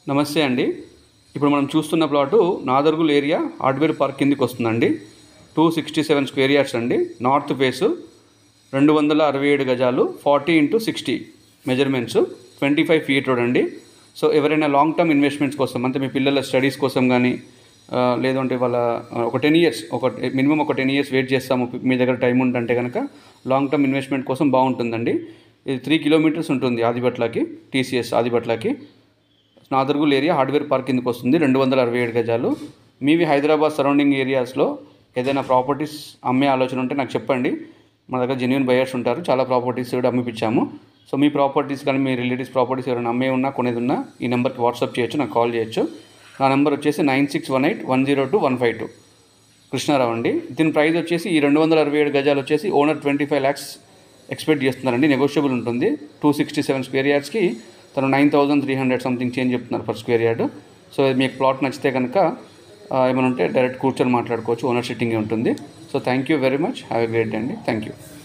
నమస్తే అండి ఇప్పుడు మనం చూస్తున్న plot Nadergul area hardware park కిందికి వస్తుందండి two sixty seven square yards అండి నార్త్ ఫేసు రెండు వందల అరవై ఏడు గజాలు forty into sixty measurements twenty five feet road అండి సో ఎవరైనా లాంగ్ టర్మ్ ఇన్వెస్ట్మెంట్స్ కోసం అంటే మీ పిల్లల స్టడీస్ కోసం కానీ ఆ, లేదంటే వాళ్ళ ఆ, ఒక టెన్ ఇయర్స్ ఒక మినిమం ఒక టెన్ ఇయర్స్ వెయిట్ చేస్తాము మీ దగ్గర టైం ఉందంటే కనుక లాంగ్ టర్మ్ ఇన్వెస్ట్మెంట్ కోసం బాగుంటుందండి ఇది త్రీ కిలోమీటర్స్ ఉంటుంది ఆదిబట్లకి టీసీఎస్ ఆదిబట్లకి నాదర్గుల్ ఏరియా హార్డ్వేర్ పార్క్ కిందకి వస్తుంది రెండు వందల అరవై ఏడు గజాలు మీవి హైదరాబాద్ సరౌండింగ్ ఏరియాస్లో ఏదైనా ప్రాపర్టీస్ అమ్మే ఆలోచన ఉంటే నాకు చెప్పండి మన దగ్గర జెన్యున్ బయర్స్ ఉంటారు చాలా ప్రాపర్టీస్ కూడా అమ్మిపించాము సో మీ ప్రాపర్టీస్ కానీ మీ రిలేటివ్స్ ప్రాపర్టీస్ ఎవరైనా అమ్మే ఉన్నా కొనేది ఉన్నా ఈ నెంబర్కి వాట్సాప్ చేయొచ్చు నాకు కాల్ చేయొచ్చు నా నెంబర్ వచ్చేసి nine six one eight one zero two one five two Krishnarao అండి దీని ప్రైస్ వచ్చేసి ఈ రెండు వందల అరవై ఏడు గజాలు వచ్చేసి owner twenty five lakhs expect చేస్తున్నారండి నెగోషియబుల్ ఉంటుంది టూ సిక్స్టీ సెవెన్ స్క్వేర్ యార్డ్స్కి తను nine thousand three hundred something change చెప్తున్నారు పర్ స్క్వేర్ యార్డ్ సో మీకు ప్లాట్ నచ్చితే కనుక ఆ, ఏమైనా ఉంటే డైరెక్ట్ కూర్చొని మాట్లాడుకోవచ్చు ఓనర్ సిట్టింగే ఉంటుంది so thank you very much have a great day అండి థ్యాంక్ యూ